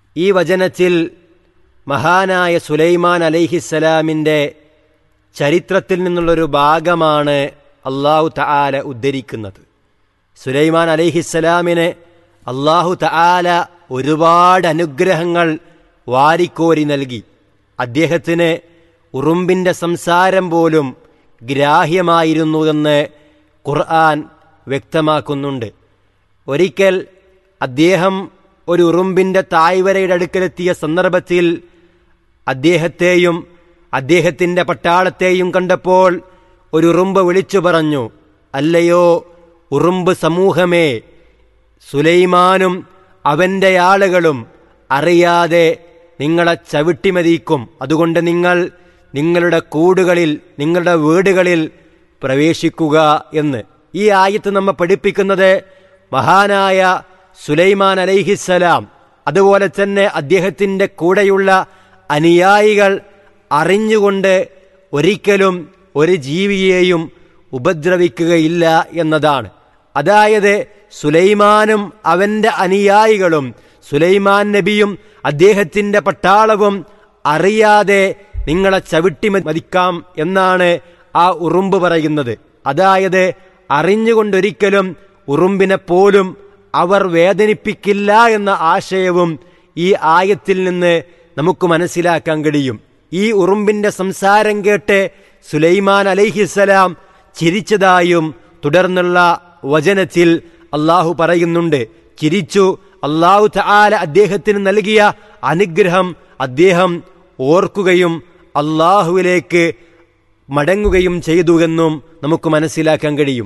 ഈ വചനത്തിൽ മഹാനായ സുലൈമാൻ അലൈഹിസ്സലാമിൻ്റെ ചരിത്രത്തിൽ നിന്നുള്ളൊരു ഭാഗമാണ് അള്ളാഹു തആല ഉദ്ധരിക്കുന്നത് സുലൈമാൻ അലൈഹിസ്സലാമിന് അള്ളാഹു തആല ഒരുപാട് അനുഗ്രഹങ്ങൾ വാരിക്കോരി നൽകി അദ്ദേഹത്തിന് ഉറുമ്പിൻ്റെ സംസാരം പോലും ഗ്രാഹ്യമായിരുന്നുവെന്ന് ഖുർആൻ വ്യക്തമാക്കുന്നുണ്ട് ഒരിക്കൽ അദ്ദേഹം ഒരു ഉറുമ്പിൻ്റെ തായ്വരയുടെ അടുക്കലെത്തിയ സന്ദർഭത്തിൽ അദ്ദേഹത്തെയും അദ്ദേഹത്തിൻ്റെ പട്ടാളത്തെയും കണ്ടപ്പോൾ ഒരു ഉറുമ്പ് വിളിച്ചു പറഞ്ഞു അല്ലയോ ഉറുമ്പ് സമൂഹമേ സുലൈമാനും അവൻ്റെ ആളുകളും അറിയാതെ നിങ്ങളെ ചവിട്ടിമതിക്കും അതുകൊണ്ട് നിങ്ങൾ നിങ്ങളുടെ കൂടുകളിൽ നിങ്ങളുടെ വീടുകളിൽ പ്രവേശിക്കുക എന്ന് ഈ ആയത്ത് നമ്മെ പഠിപ്പിക്കുന്നത് മഹാനായ സുലൈമാൻ അലൈഹിസ്സലാം അതുപോലെ തന്നെ അദ്ദേഹത്തിൻ്റെ കൂടെയുള്ള അനുയായികൾ അറിഞ്ഞുകൊണ്ട് ഒരിക്കലും ഒരു ജീവിയെയും ഉപദ്രവിക്കുകയില്ല എന്നതാണ് അതായത് സുലൈമാനും അവൻ്റെ അനുയായികളും സുലൈമാൻ നബിയും അദ്ദേഹത്തിൻ്റെ പട്ടാളവും അറിയാതെ നിങ്ങളെ ചവിട്ടി മതിക്കാം എന്നാണ് ആ ഉറുമ്പ് പറയുന്നത് അതായത് അറിഞ്ഞുകൊണ്ടൊരിക്കലും ഉറുമ്പിനെ പോലും അവർ വേദനിപ്പിക്കില്ല എന്ന ആശയവും ഈ ആയത്തിൽ നിന്ന് നമുക്ക് മനസ്സിലാക്കാൻ കഴിയും ഈ ഉറുമ്പിന്റെ സംസാരം കേട്ട് സുലൈമാൻ അലൈഹിസലാം ചിരിച്ചതായും തുടർന്നുള്ള വചനത്തിൽ അള്ളാഹു പറയുന്നുണ്ട് ചിരിച്ചു അള്ളാഹു തആല അദ്ദേഹത്തിന് നൽകിയ അനുഗ്രഹം അദ്ദേഹം ഓർക്കുകയും അള്ളാഹുവിലേക്ക് മടങ്ങുകയും ചെയ്തുവെന്നും നമുക്ക് മനസ്സിലാക്കാൻ കഴിയും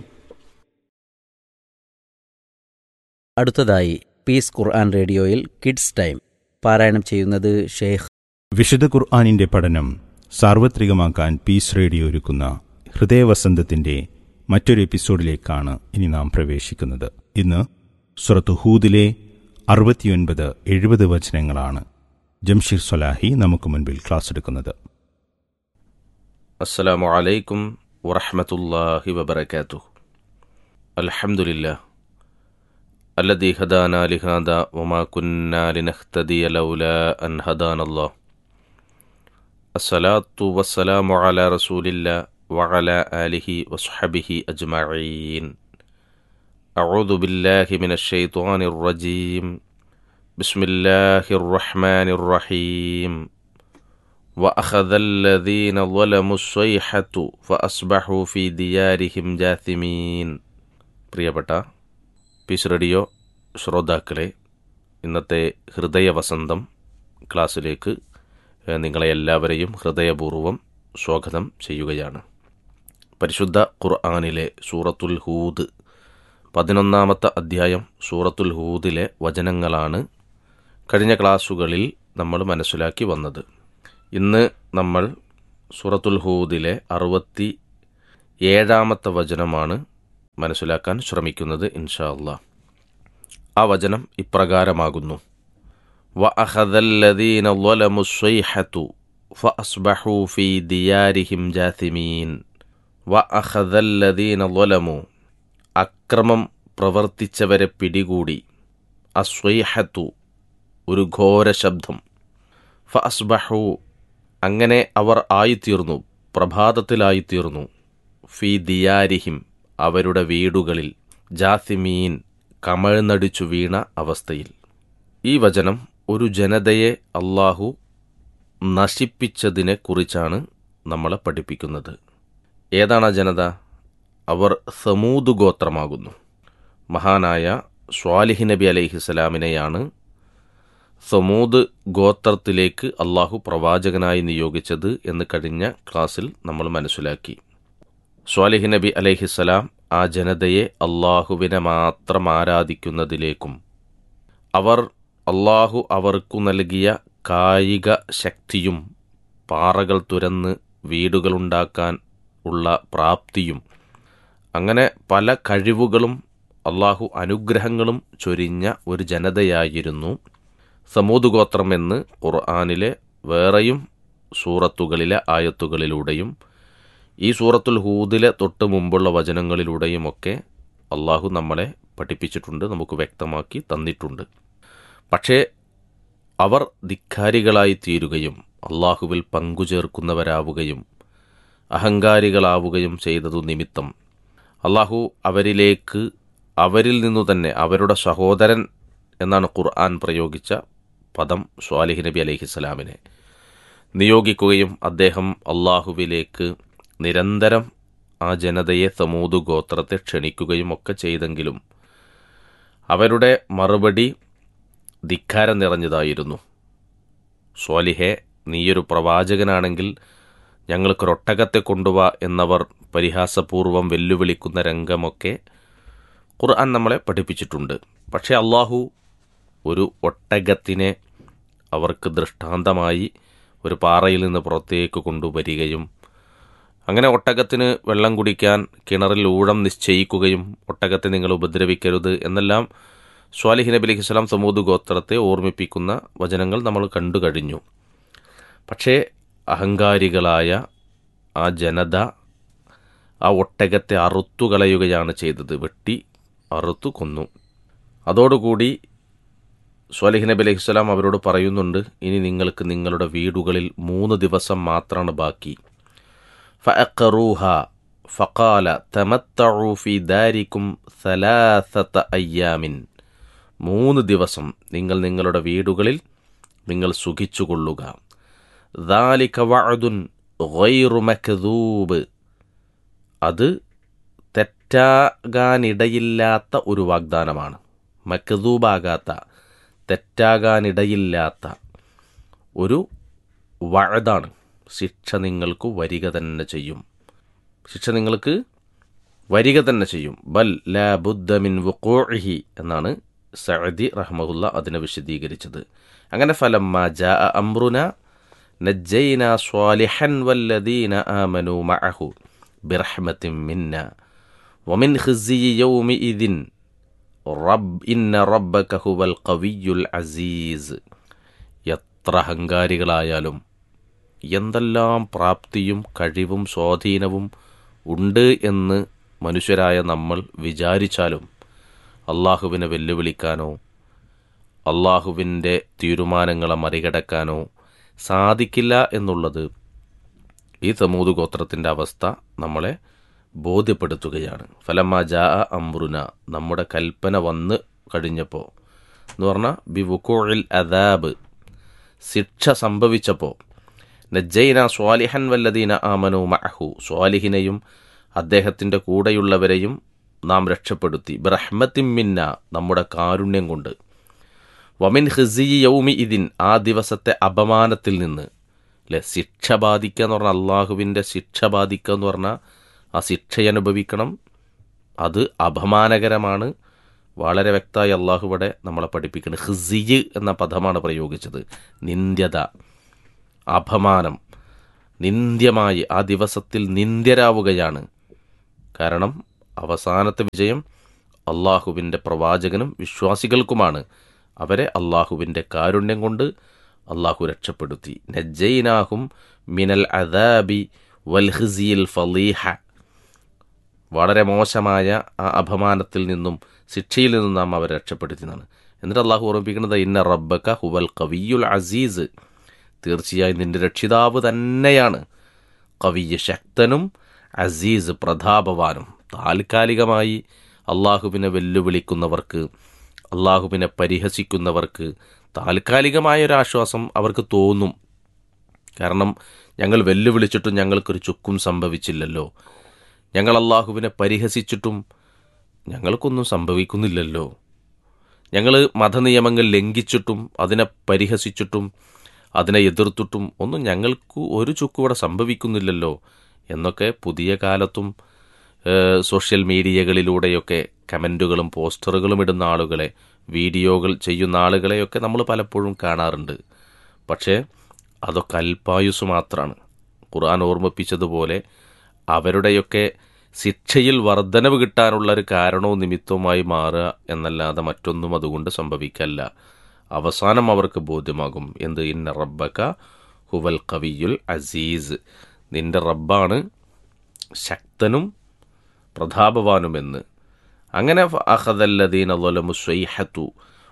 അടുത്തതായി പീസ് ഖുർആൻ റേഡിയോയിൽ കിഡ്സ് ടൈം പാരായണം ചെയ്യുന്നത് ഷെയ്ഖ് വിശുദ്ധ ഖുർആാനിന്റെ പഠനം സാർവത്രികമാക്കാൻ പീസ് റേഡിയോ ഒരുക്കുന്ന ഹൃദയവസന്തത്തിന്റെ മറ്റൊരു എപ്പിസോഡിലേക്കാണ് ഇനി നാം പ്രവേശിക്കുന്നത് ഇന്ന് സുറത്ത് ഹൂദിലെ അറുപത്തിയൊൻപത് എഴുപത് വചനങ്ങളാണ് ജംഷീർ സൊലാഹി നമുക്ക് മുൻപിൽ ക്ലാസ് എടുക്കുന്നത് السلام عليكم ورحمة الله وبركاته الحمد لله الذي هدانا لهذا وما كنا لنهتدي لولا أن هدانا الله الصلاة والسلام على رسول الله وعلى آله وصحبه أجمعين أعوذ بالله من الشيطان الرجيم بسم الله الرحمن الرحيم وأخذ الذين ظلموا الصيحة فأصبحوا في ديارهم جاثمين പ്രിയപ്പെട്ട പീസ് റേഡിയോ ശ്രോതാക്കളെ ഇന്നത്തെ ഹൃദയവസന്തം ക്ലാസ്സിലേക്ക് ഏഹ്, നിങ്ങളെ എല്ലാവരെയും ഹൃദയപൂർവ്വം സ്വാഗതം ചെയ്യുകയാണ് പരിശുദ്ധ ഖുർആാനിലെ സൂറത്തുൽ ഹൂദ് പതിനൊന്നാമത്തെ അധ്യായം സൂറത്തുൽ ഹൂദിലെ വചനങ്ങളാണ് കഴിഞ്ഞ ക്ലാസ്സുകളിൽ നമ്മൾ മനസ്സിലാക്കി വന്നത് ഇന്ന് നമ്മൾ സൂറത്തുൽ ഹൂദിലെ അറുപത്തി ഏഴാമത്തെ വചനമാണ് മനസ്സിലാക്കാൻ ശ്രമിക്കുന്നത് ഇൻഷാ അല്ലാ ആ വചനം ഇപ്രകാരമാകുന്നു വ അഹദല്ലദീന ളലമു സ്വൈഹത്തു ഫഅസ്ബഹു ഫീ ദിയാരിഹിം ജാഥിമീൻ വ അഹദല്ലദീന ളലമു അക്രമം പ്രവർത്തിച്ചവരെ പിടികൂടി അസ്വൈഹത്തു ഒരു ഘോര ശബ്ദം ഫഅസ്ബഹു അങ്ങനെ അവർ ആയിത്തീർന്നു പ്രഭാതത്തിലായിത്തീർന്നു ഫി ദിയാരിഹിം അവരുടെ വീടുകളിൽ ജാസിമീൻ കമഴ്ന്നടിച്ചു വീണ അവസ്ഥയിൽ ഈ വചനം ഒരു ജനതയെ അള്ളാഹു നശിപ്പിച്ചതിനെ കുറിച്ചാണ് നമ്മളെ പഠിപ്പിക്കുന്നത് ഏതാണ് ആ ജനത അവർ സമൂത് ഗോത്രമാകുന്നു മഹാനായ സ്വാലിഹ് നബി അലൈഹിസ്സലാമിനെയാണ് സമൂത് ഗോത്രത്തിലേക്ക് അള്ളാഹു പ്രവാചകനായി നിയോഗിച്ചത് എന്ന് കഴിഞ്ഞ ക്ലാസ്സിൽ നമ്മൾ മനസ്സിലാക്കി സ്വാലിഹ് നബി അലൈഹിസ്സലാം ആ ജനതയെ അള്ളാഹുവിനെ മാത്രം ആരാധിക്കുന്നതിലേക്കും അവർ അള്ളാഹു അവർക്കു നൽകിയ കായിക ശക്തിയും പാറകൾ തുരന്ന് വീടുകളുണ്ടാക്കാൻ ഉള്ള പ്രാപ്തിയും അങ്ങനെ പല കഴിവുകളും അള്ളാഹു അനുഗ്രഹങ്ങളും ചൊരിഞ്ഞ ഒരു ജനതയായിരുന്നു സമൂത് ഗോത്രം എന്ന് ഖുർആാനിലെ വേറെയും സൂറത്തുകളിലെ ആയത്തുകളിലൂടെയും ഈ സൂറത്തുൽ ഹൂദിലെ തൊട്ട് മുമ്പുള്ള വചനങ്ങളിലൂടെയുമൊക്കെ അള്ളാഹു നമ്മളെ പഠിപ്പിച്ചിട്ടുണ്ട് നമുക്ക് വ്യക്തമാക്കി തന്നിട്ടുണ്ട് പക്ഷേ അവർ ധിക്കാരികളായി തീരുകയും അള്ളാഹുവിൽ പങ്കുചേർക്കുന്നവരാവുകയും അഹങ്കാരികളാവുകയും ചെയ്തതു നിമിത്തം അള്ളാഹു അവരിലേക്ക് അവരിൽ നിന്നു തന്നെ അവരുടെ സഹോദരൻ എന്നാണ് ഖുർആൻ പ്രയോഗിച്ച പദം സ്വാലിഹ് നബി അലഹിസ്സലാമിനെ നിയോഗിക്കുകയും അദ്ദേഹം അള്ളാഹുവിലേക്ക് നിരന്തരം ആ ജനതയെ സമൂതു ഗോത്രത്തെ ക്ഷണിക്കുകയും ഒക്കെ ചെയ്തെങ്കിലും അവരുടെ മറുപടി ധിക്കാരം നിറഞ്ഞതായിരുന്നു സ്വാലിഹെ നീയൊരു പ്രവാചകനാണെങ്കിൽ ഞങ്ങൾക്കൊരൊട്ടകത്തെ കൊണ്ടുവാ എന്നവർ പരിഹാസപൂർവം വെല്ലുവിളിക്കുന്ന രംഗമൊക്കെ ഖുർആൻ നമ്മളെ പഠിപ്പിച്ചിട്ടുണ്ട് പക്ഷേ അള്ളാഹു ഒരു ഒട്ടകത്തിനെ അവർക്ക് ദൃഷ്ടാന്തമായി ഒരു പാറയിൽ നിന്ന് പുറത്തേക്ക് കൊണ്ടുവരികയും അങ്ങനെ ഒട്ടകത്തിന് വെള്ളം കുടിക്കാൻ കിണറിൽ ഊഴം നിശ്ചയിക്കുകയും ഒട്ടകത്തെ നിങ്ങൾ ഉപദ്രവിക്കരുത് എന്നെല്ലാം സ്വാലിഹ് നബി അലൈഹി സ്വലാം സമൂത് ഗോത്രത്തെ ഓർമ്മിപ്പിക്കുന്ന വചനങ്ങൾ നമ്മൾ കണ്ടു കഴിഞ്ഞു പക്ഷേ അഹങ്കാരികളായ ആ ജനത ആ ഒട്ടകത്തെ അറുത്തു കളയുകയാണ് ചെയ്തത് വെട്ടി അറുത്തു കൊന്നു അതോടുകൂടി സ്വാലിഹ് നബി അലൈഹി സ്വലാം അവരോട് പറയുന്നുണ്ട് ഇനി നിങ്ങൾക്ക് നിങ്ങളുടെ വീടുകളിൽ മൂന്ന് ദിവസം മാത്രമാണ് ബാക്കി ഫഅഖറൂഹ ഫഖാല തമത്തഉ ഫി ദാരിക്കും സലാസത അയ്യാമിൻ മൂന്ന് ദിവസം നിങ്ങൾ നിങ്ങളുടെ വീടുകളിൽ നിങ്ങൾ സുഖിച്ചുകൊള്ളുക ദാലിക വഅദുൻ ഗൈറു മക്ദൂബ് അത് തെറ്റാകാനിടയില്ലാത്ത ഒരു വാഗ്ദാനമാണ് മക്ദൂബാകാത്ത തെറ്റാകാനിടയില്ലാത്ത ഒരു വഴതാണ് ശിക്ഷ നിങ്ങൾക്ക് വരിക തന്നെ ചെയ്യും ശിക്ഷ നിങ്ങൾക്ക് വരിക തന്നെ ചെയ്യും ബൽ ലാ ബുദ്ധമിൻ വുഖൂഇഹി എന്നാണ് സഅദി റഹ്മഹുല്ല അതിനെ വിശദീകരിച്ചത് അങ്ങനെ ഫലമ്മ ജാ അംറുന നജ്ജൈന സ്വാലിഹൻ വല്ലദീന ആമനു മഅഹു ബിറഹ്മത്തിൻ മിന്ന വമിൻ ഖിസ്സി യൗമിഇദിൻ റബ്ബ് ഇന്ന റബ്ബക ഹുവൽ ഖവിയ്യുൽ അസീസ് എത്ര അഹങ്കാരികളായാലും എന്തെല്ലാം പ്രാപ്തിയും കഴിവും സ്വാധീനവും ഉണ്ട് എന്ന് മനുഷ്യരായ നമ്മൾ വിചാരിച്ചാലും അള്ളാഹുവിനെ വെല്ലുവിളിക്കാനോ അള്ളാഹുവിൻ്റെ തീരുമാനങ്ങളെ മറികടക്കാനോ സാധിക്കില്ല എന്നുള്ളത് ഈ സമൂത് ഗോത്രത്തിൻ്റെ അവസ്ഥ നമ്മളെ ബോധ്യപ്പെടുത്തുകയാണ് ഫലമ്മ ജാ അമ്രുന നമ്മുടെ കൽപ്പന വന്ന് കഴിഞ്ഞപ്പോൾ എന്ന് പറഞ്ഞാൽ ബിവുക്കോഴിൽ അദാബ് ശിക്ഷ സംഭവിച്ചപ്പോൾ നജ്ജൈന സ്വാലിഹൻ വല്ലദീന ആമനു മഅഹു സ്വാലിഹിനെയും അദ്ദേഹത്തിൻ്റെ കൂടെയുള്ളവരെയും നാം രക്ഷപ്പെടുത്തി ബ്രഹ്മത്തിൻ മിന്ന നമ്മുടെ കാരുണ്യം കൊണ്ട് വമിൻ ഹിസി യൗമി ഇതിൻ ആ ദിവസത്തെ അപമാനത്തിൽ നിന്ന് അല്ലെ ശിക്ഷ ബാധിക്കുക എന്ന് പറഞ്ഞാൽ അള്ളാഹുവിൻ്റെ ശിക്ഷ ബാധിക്കുക എന്ന് പറഞ്ഞാൽ ആ ശിക്ഷ അനുഭവിക്കണം അത് അപമാനകരമാണ് വളരെ വ്യക്തമായി അള്ളാഹു ഇവിടെ നമ്മളെ പഠിപ്പിക്കുന്നത് ഹിസിയ് എന്ന പദമാണ് പ്രയോഗിച്ചത് നിന്ദ്യത അപമാനം നിന്ദ്യമായി ആ ദിവസത്തിൽ നിന്ദ്യരാവുകയാണ് കാരണം അവസാനത്തെ വിജയം അള്ളാഹുവിൻ്റെ പ്രവാചകനും വിശ്വാസികൾക്കുമാണ് അവരെ അള്ളാഹുവിൻ്റെ കാരുണ്യം കൊണ്ട് അള്ളാഹു രക്ഷപ്പെടുത്തി നജ്ജൈനാഹും മിനൽ അദാബി വൽഹിസിയിൽ ഫലീഹ വളരെ മോശമായ ആ അപമാനത്തിൽ നിന്നും ശിക്ഷയിൽ നിന്നും നാം അവരെ രക്ഷപ്പെടുത്തിയതാണ് എന്നിട്ട് അള്ളാഹു ഓർമ്മിപ്പിക്കുന്നത് ഇന്ന റബ്ബക്ക ഹുവൽ കവിയുൽ അസീസ് തീർച്ചയായും നിന്റെ രക്ഷിതാവ് തന്നെയാണ് കവിയ ശക്തനും അസീസ് പ്രതാപവാനും താൽക്കാലികമായി അള്ളാഹുവിനെ വെല്ലുവിളിക്കുന്നവർക്ക് അള്ളാഹുവിനെ പരിഹസിക്കുന്നവർക്ക് താൽക്കാലികമായ ഒരു ആശ്വാസം അവർക്ക് തോന്നും കാരണം ഞങ്ങൾ വെല്ലുവിളിച്ചിട്ടും ഞങ്ങൾക്കൊരു ചുക്കും സംഭവിച്ചില്ലല്ലോ ഞങ്ങൾ അള്ളാഹുവിനെ പരിഹസിച്ചിട്ടും ഞങ്ങൾക്കൊന്നും സംഭവിക്കുന്നില്ലല്ലോ ഞങ്ങൾ മതനിയമങ്ങൾ ലംഘിച്ചിട്ടും അതിനെ പരിഹസിച്ചിട്ടും അതിനെ എതിർത്തിട്ടും ഒന്നും ഞങ്ങൾക്ക് ഒരു ചുക്കുവിടെ സംഭവിക്കുന്നില്ലല്ലോ എന്നൊക്കെ പുതിയ കാലത്തും ഏഹ്, സോഷ്യൽ മീഡിയകളിലൂടെയൊക്കെ കമൻറ്റുകളും പോസ്റ്ററുകളും ഇടുന്ന ആളുകളെ വീഡിയോകൾ ചെയ്യുന്ന ആളുകളെയൊക്കെ നമ്മൾ പലപ്പോഴും കാണാറുണ്ട് പക്ഷേ അതൊക്കെ അല്പായുസ് മാത്രമാണ് ഖുർആൻ ഓർമ്മിപ്പിച്ചതുപോലെ അവരുടെയൊക്കെ ശിക്ഷയിൽ വർധനവ് കിട്ടാനുള്ള ഒരു കാരണവും നിമിത്തവുമായി മാറുക എന്നല്ലാതെ മറ്റൊന്നും അതുകൊണ്ട് സംഭവിക്കല്ല അവസാനം അവർക്ക് ബോധ്യമാകും എന്ത് ഇന്ന റബ്ബക്ക ഹുവൽ കവിയുൽ അസീസ് നിന്റെ റബ്ബാണ് ശക്തനും പ്രതാപവാനുമെന്ന് അങ്ങനെ അഹദല്ലദീന ളലമു സ്വൈഹത്തു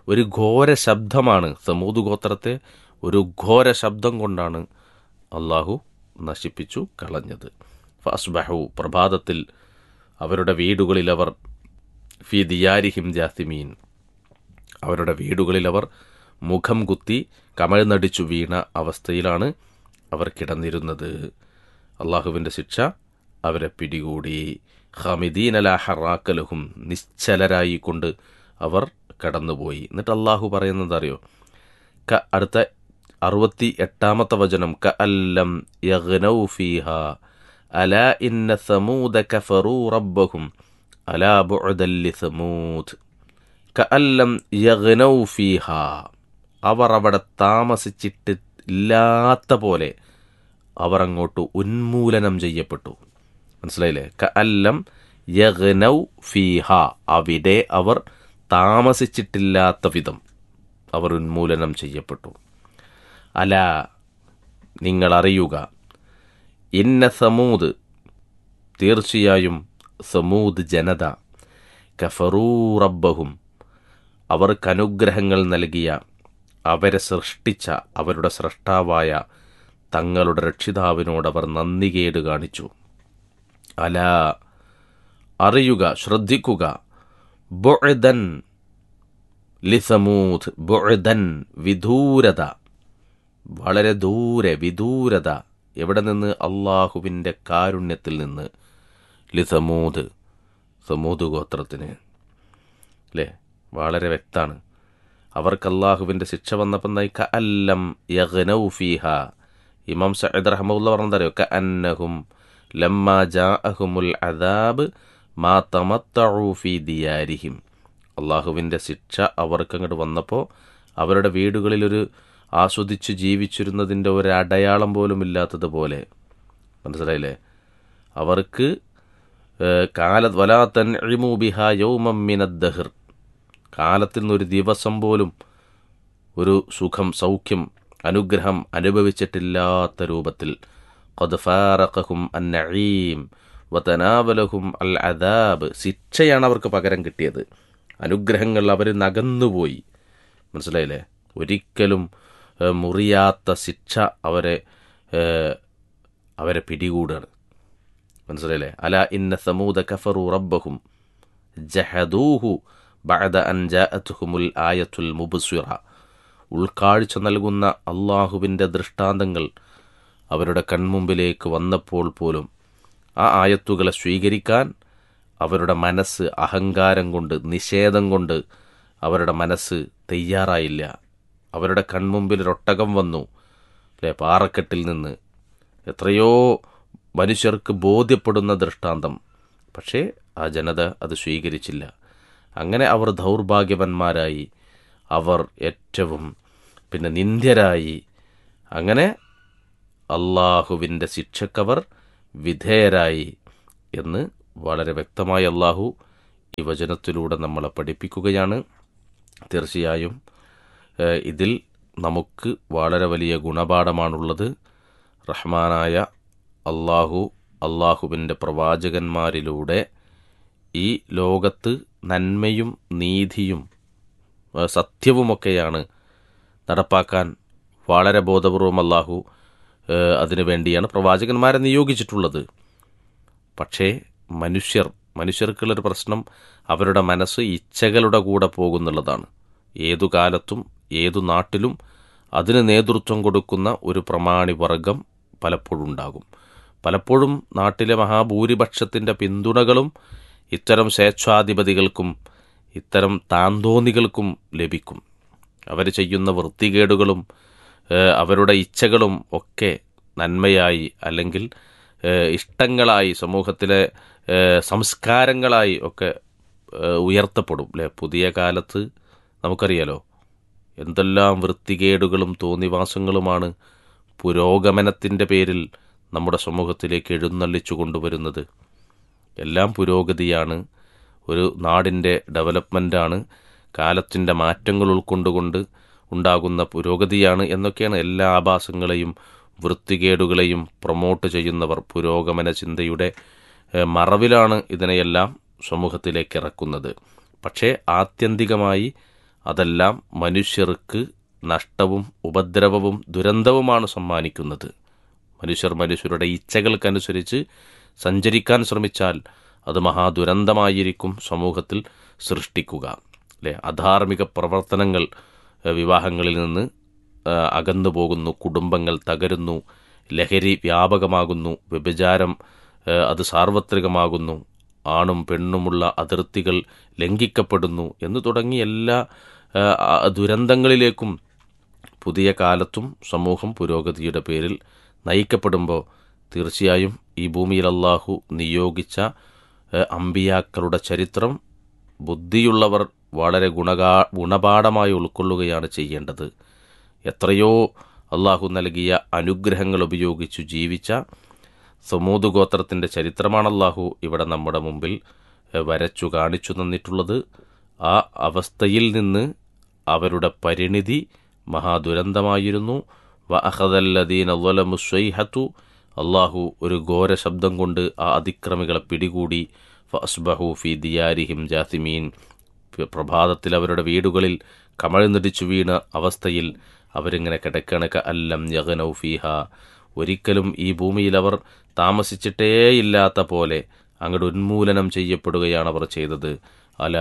ഒരു ഘോര ശബ്ദമാണ് സമൂത് ഗോത്രത്തെ ഒരു ഘോര ശബ്ദം കൊണ്ടാണ് അള്ളാഹു നശിപ്പിച്ചു കളഞ്ഞത് ഫസ്ബഹു പ്രഭാതത്തിൽ അവരുടെ വീടുകളിൽ അവർ ഫി ദിയാരിഹിം ജാസിമീൻ അവരുടെ വീടുകളിൽ അവർ മുഖം കുത്തി കമഴ്ന്നടിച്ചു വീണ അവസ്ഥയിലാണ് അവർ കിടന്നിരുന്നത് അള്ളാഹുവിൻ്റെ ശിക്ഷ അവരെ പിടികൂടി ഹമിദീൻ അല ഹറാക്കലഹും നിശ്ചലരായി കൊണ്ട് അവർ കടന്നുപോയി എന്നിട്ട് അള്ളാഹു പറയുന്നത് അറിയോ ക അടുത്ത അറുപത്തി എട്ടാമത്തെ വചനം ക അല്ലം യഗ്നൗ ഫീഹ അല ഇന്ന സമൂദ കഫറു റബ്ബഹും അലാ ബുഅദല്ലി സമൂദ് ക അല്ലം യഗ്നൗ ഫീഹ അവർ അവിടെ താമസിച്ചിട്ട് ഇല്ലാത്ത പോലെ അവർ അങ്ങോട്ട് ഉന്മൂലനം ചെയ്യപ്പെട്ടു മനസ്സിലായില്ലേ ക അല്ലം യഗ്നൗ ഫീഹ അവിടെ അവർ താമസിച്ചിട്ടില്ലാത്ത വിധം അവർ ഉന്മൂലനം ചെയ്യപ്പെട്ടു അല നിങ്ങൾ അറിയുക ഇന്ന സമൂത് തീർച്ചയായും സമൂത് ജനത കഫറൂ റബ്ബഹും അവർക്ക് അനുഗ്രഹങ്ങൾ നൽകിയ അവരെ സൃഷ്ടിച്ച അവരുടെ സൃഷ്ടാവായ തങ്ങളുടെ രക്ഷിതാവിനോട് അവർ നന്ദികേട് കാണിച്ചു അല അറിയുക ശ്രദ്ധിക്കുക ബുഅദൻ ലിസമൂത് ബുഅദൻ വിദൂരത വളരെ ദൂരെ വിദൂരത എവിടെ നിന്ന് അള്ളാഹുവിൻ്റെ കാരുണ്യത്തിൽ നിന്ന് ലിസമൂത് സമൂത് ഗോത്രത്തിന് അല്ലേ വളരെ വ്യക്താണ് അവർക്ക് അള്ളാഹുവിൻ്റെ ശിക്ഷ വന്നപ്പോൾ എന്തായി ക അല്ലം യഗ്നൗ ഫീഹ ഇമാം സയ്യിദ് റഹ്മുല്ല പറഞ്ഞതറിയോ ക അന്നഹും ലമ്മ ജാഅഹുമുൽ അദാബ് മാ തമത്തഉ ഫീ ദിയാരിഹിം അള്ളാഹുവിൻ്റെ ശിക്ഷ അവർക്ക് അങ്ങോട്ട് വന്നപ്പോൾ അവരുടെ വീടുകളിലൊരു ആസ്വദിച്ച് ജീവിച്ചിരുന്നതിൻ്റെ ഒരു അടയാളം പോലും ഇല്ലാത്തതുപോലെ മനസ്സിലായില്ലേ അവർക്ക് കാല വലാത്തൻ ബിഹ യൗമം മിനദ്ദഹിർ കാലത്തിൽ നിന്നൊരു ദിവസം പോലും ഒരു സുഖം സൗഖ്യം അനുഗ്രഹം അനുഭവിച്ചിട്ടില്ലാത്ത രൂപത്തിൽ ഖദ്ഫാറഖഹും അന്നഈം വതനാവലഹും അൽ അദാബ് ശിക്ഷയാണ് അവർക്ക് പകരം കിട്ടിയത് അനുഗ്രഹങ്ങൾ അവർ നകന്നുപോയി മനസ്സിലായില്ലേ ഒരിക്കലും ഏഹ്, മുറിയാത്ത ശിക്ഷ അവരെ ഏഹ്, അവരെ പിടികൂടാണ് മനസ്സിലായില്ലേ അല ഇന്ന സമൂദ കഫറു റബ്ബഹും ജഹദൂഹു ബഅദ അൻ ജാഅത്തുഹുമുൽ ആയത്തുൽ മുബ്സിറ ഉൾക്കാഴ്ച നൽകുന്ന അള്ളാഹുവിൻ്റെ ദൃഷ്ടാന്തങ്ങൾ അവരുടെ കൺമുമ്പിലേക്ക് വന്നപ്പോൾ പോലും ആ ആയത്തുകളെ സ്വീകരിക്കാൻ അവരുടെ മനസ്സ് അഹങ്കാരം കൊണ്ട് നിഷേധം കൊണ്ട് അവരുടെ മനസ്സ് തയ്യാറായില്ല അവരുടെ കൺമുമ്പിൽ ഒരൊട്ടകം വന്നു അല്ലേ പാറക്കെട്ടിൽ നിന്ന് എത്രയോ മനുഷ്യർക്ക് ബോധ്യപ്പെടുന്ന ദൃഷ്ടാന്തം പക്ഷേ ആ ജനത അത് സ്വീകരിച്ചില്ല അങ്ങനെ അവർ ദൗർഭാഗ്യവന്മാരായി അവർ ഏറ്റവും പിന്നെ നിന്ദ്യരായി അങ്ങനെ അള്ളാഹുവിൻ്റെ ശിക്ഷക്കവർ വിധേയരായി എന്ന് വളരെ വ്യക്തമായി അള്ളാഹു ഈ വചനത്തിലൂടെ നമ്മളെ പഠിപ്പിക്കുകയാണ് തീർച്ചയായും ഏഹ്, ഇതിൽ നമുക്ക് വളരെ വലിയ ഗുണപാഠമാണുള്ളത് റഹ്മാനായ അള്ളാഹു അള്ളാഹുവിൻ്റെ പ്രവാചകന്മാരിലൂടെ ഈ ലോകത്ത് നന്മയും നീതിയും ഏഹ്, സത്യവുമൊക്കെയാണ് നടപ്പാക്കാൻ വളരെ ബോധപൂർവം അള്ളാഹു ഏഹ്, അതിനു വേണ്ടിയാണ് പ്രവാചകന്മാരെ നിയോഗിച്ചിട്ടുള്ളത് പക്ഷേ മനുഷ്യർ മനുഷ്യർക്കുള്ളൊരു പ്രശ്നം അവരുടെ മനസ്സ് ഇച്ഛകളുടെ കൂടെ പോകുന്നുള്ളതാണ് ഏതു കാലത്തും ഏതു നാട്ടിലും അതിന് നേതൃത്വം കൊടുക്കുന്ന ഒരു പ്രമാണി വർഗം പലപ്പോഴും ഉണ്ടാകും പലപ്പോഴും നാട്ടിലെ മഹാഭൂരിപക്ഷത്തിൻ്റെ പിന്തുണകളും ഇത്തരം സ്വേച്ഛാധിപതികൾക്കും ഇത്തരം താന്തോന്നികൾക്കും ലഭിക്കും അവർ ചെയ്യുന്ന വൃത്തികേടുകളും ഏഹ്, അവരുടെ ഇച്ഛകളും ഒക്കെ നന്മയായി അല്ലെങ്കിൽ ഏഹ്, ഇഷ്ടങ്ങളായി സമൂഹത്തിലെ ഏഹ്, സംസ്കാരങ്ങളായി ഒക്കെ ഏഹ്, ഉയർത്തപ്പെടും അല്ലേ പുതിയ കാലത്ത് നമുക്കറിയാലോ എന്തെല്ലാം വൃത്തികേടുകളും തോന്നിവാസങ്ങളുമാണ് പുരോഗമനത്തിൻ്റെ പേരിൽ നമ്മുടെ സമൂഹത്തിലേക്ക് എഴുന്നള്ളിച്ചു കൊണ്ടുവരുന്നത് എല്ലാം പുരോഗതിയാണ് ഒരു നാടിൻ്റെ ഡെവലപ്മെൻറ്റാണ് കാലത്തിൻ്റെ മാറ്റങ്ങൾ ഉൾക്കൊണ്ടുകൊണ്ട് ഉണ്ടാകുന്ന പുരോഗതിയാണ് എന്നൊക്കെയാണ് എല്ലാ ആഭാസങ്ങളെയും വൃത്തികേടുകളെയും പ്രൊമോട്ട് ചെയ്യുന്നവർ പുരോഗമന ചിന്തയുടെ ഏഹ്, മറവിലാണ് ഇതിനെയെല്ലാം സമൂഹത്തിലേക്ക് ഇറക്കുന്നത് പക്ഷേ ആത്യന്തികമായി അതെല്ലാം മനുഷ്യർക്ക് നഷ്ടവും ഉപദ്രവവും ദുരന്തവുമാണ് സമ്മാനിക്കുന്നത് മനുഷ്യർ മനുഷ്യരുടെ ഇച്ഛകൾക്കനുസരിച്ച് സഞ്ചരിക്കാൻ ശ്രമിച്ചാൽ അത് മഹാദുരന്തമായിരിക്കും സമൂഹത്തിൽ സൃഷ്ടിക്കുക അല്ലേ അധാർമിക പ്രവർത്തനങ്ങൾ ഏഹ്, വിവാഹങ്ങളിൽ നിന്ന് ഏഹ്, അകന്നു പോകുന്നു കുടുംബങ്ങൾ തകരുന്നു ലഹരി വ്യാപകമാകുന്നു വ്യഭിചാരം ഏഹ്, അത് സാർവത്രികമാകുന്നു ആണും പെണ്ണുമുള്ള അതിർത്തികൾ ലംഘിക്കപ്പെടുന്നു എന്ന് തുടങ്ങി എല്ലാ ഏഹ്, ആ ദുരന്തങ്ങളിലേക്കും പുതിയ കാലത്തും സമൂഹം പുരോഗതിയുടെ പേരിൽ നയിക്കപ്പെടുമ്പോൾ തീർച്ചയായും ഈ ഭൂമിയിൽ അള്ളാഹു നിയോഗിച്ച ഏഹ്, അമ്പിയാക്കളുടെ ചരിത്രം ബുദ്ധിയുള്ളവർ വളരെ ഗുണകാ ഗുണപാഠമായി ഉൾക്കൊള്ളുകയാണ് ചെയ്യേണ്ടത് എത്രയോ അള്ളാഹു നൽകിയ അനുഗ്രഹങ്ങൾ ഉപയോഗിച്ചു ജീവിച്ച സമൂത് ഗോത്രത്തിൻ്റെ ചരിത്രമാണ് അള്ളാഹു ഇവിടെ നമ്മുടെ മുമ്പിൽ ഏഹ്, വരച്ചു കാണിച്ചു തന്നിട്ടുള്ളത് ആ അവസ്ഥയിൽ നിന്ന് അവരുടെ പരിണിതി മഹാദുരന്തമായിരുന്നു വ അഹദല്ലദീന സ്വൈഹത്തു അള്ളാഹു ഒരു ഘോര ശബ്ദം കൊണ്ട് ആ അതിക്രമികളെ പിടികൂടി ഫസ്ബഹു ഫി ദിയാരിഹിം ജാസിമീൻ പ്രഭാതത്തിൽ അവരുടെ വീടുകളിൽ കമഴ്ന്നിടിച്ചു വീണ അവസ്ഥയിൽ അവരിങ്ങനെ കിടക്കണക്ക അല്ലം യഗനൗ ഫീഹ ഒരിക്കലും ഈ ഭൂമിയിൽ അവർ താമസിച്ചിട്ടേയില്ലാത്ത പോലെ അങ്ങോട്ട് ഉന്മൂലനം ചെയ്യപ്പെടുകയാണ് അവർ ചെയ്തത് അല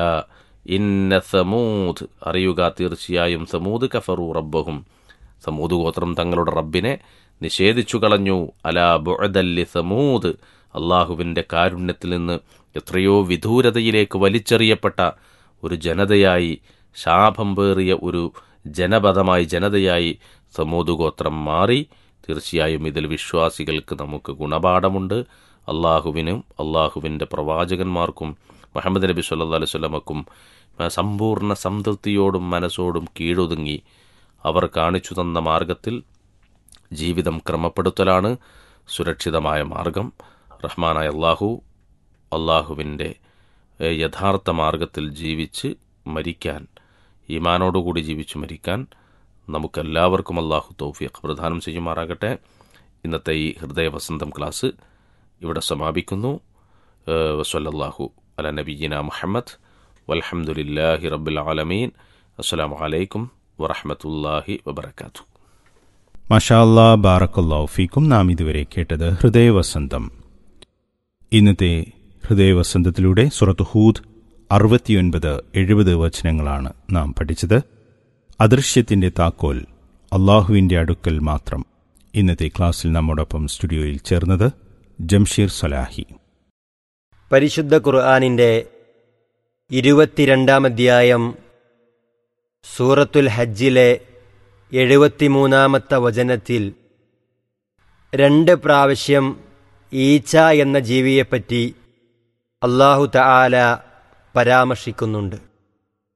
ഇന്ന സമൂദ് അറിയുക തീർച്ചയായും സമൂദ് കഫറു റബ്ബഹും സമൂദ് ഗോത്രം തങ്ങളുടെ റബ്ബിനെ നിഷേധിച്ചു കളഞ്ഞു അല ബുഅദല്ലി സമൂദ് അള്ളാഹുവിൻ്റെ കാരുണ്യത്തിൽ നിന്ന് എത്രയോ വിദൂരതയിലേക്ക് വലിച്ചെറിയപ്പെട്ട ഒരു ജനതയായി ശാപം പേറിയ ഒരു ജനപദമായി ജനതയായി സമൂത് ഗോത്രം മാറി തീർച്ചയായും ഇതിൽ വിശ്വാസികൾക്ക് നമുക്ക് ഗുണപാഠമുണ്ട് അള്ളാഹുവിനും അള്ളാഹുവിൻ്റെ പ്രവാചകന്മാർക്കും മുഹമ്മദ് നബി സല്ലാ അലൈഹി സ്വലമക്കും സമ്പൂർണ്ണ സംതൃപ്തിയോടും മനസ്സോടും കീഴൊതുങ്ങി അവർ കാണിച്ചു തന്ന മാർഗത്തിൽ ജീവിതം ക്രമപ്പെടുത്തലാണ് സുരക്ഷിതമായ മാർഗം റഹ്മാനായ അള്ളാഹു അള്ളാഹുവിൻ്റെ ഏഹ്, യഥാർത്ഥ മാർഗത്തിൽ ജീവിച്ച് മരിക്കാൻ ഈമാനോടുകൂടി ജീവിച്ച് മരിക്കാൻ നമുക്കെല്ലാവർക്കും അള്ളാഹു തൗഫീഖ് പ്രദാനം ചെയ്യുമാറാകട്ടെ ഇന്നത്തെ ഈ ഹൃദയവസന്തം ക്ലാസ് ഇവിടെ സമാപിക്കുന്നു ഏഹ്, വസ്വല്ലല്ലാഹു അല നബീന മുഹമ്മദ് വൽഹംദുലില്ലാഹി റബ്ബിൽ ആലമീൻ അസ്സലാമു അലൈക്കും വറഹ്മത്തുള്ളാഹി വബറകാതുഹു മഷാല്ലാ ബാറക്കല്ലാ ഫീക്കും നാം ഇതുവരെ കേട്ടത് ഹൃദയവസന്തം ഇന്നത്തെ ഹൃദയവസന്തത്തിലൂടെ സുറത്ത് ഹൂദ് അറുപത്തിയൊൻപത് എഴുപത് വചനങ്ങളാണ് നാം പഠിച്ചത് അദൃശ്യത്തിന്റെ താക്കോൽ അള്ളാഹുവിന്റെ അടുക്കൽ മാത്രം ഇന്നത്തെ ക്ലാസ്സിൽ നമ്മോടൊപ്പം സ്റ്റുഡിയോയിൽ ചേർന്നത് ജംഷീർ സലാഹി പരിശുദ്ധ ഖുർആാനിൻ്റെ ഇരുപത്തിരണ്ടാം അധ്യായം സൂറത്തുൽ ഹജ്ജിലെ എഴുപത്തിമൂന്നാമത്തെ വചനത്തിൽ രണ്ട് പ്രാവശ്യം ഈച്ച എന്ന ജീവിയെപ്പറ്റി അള്ളാഹു തആല പരാമർശിക്കുന്നുണ്ട്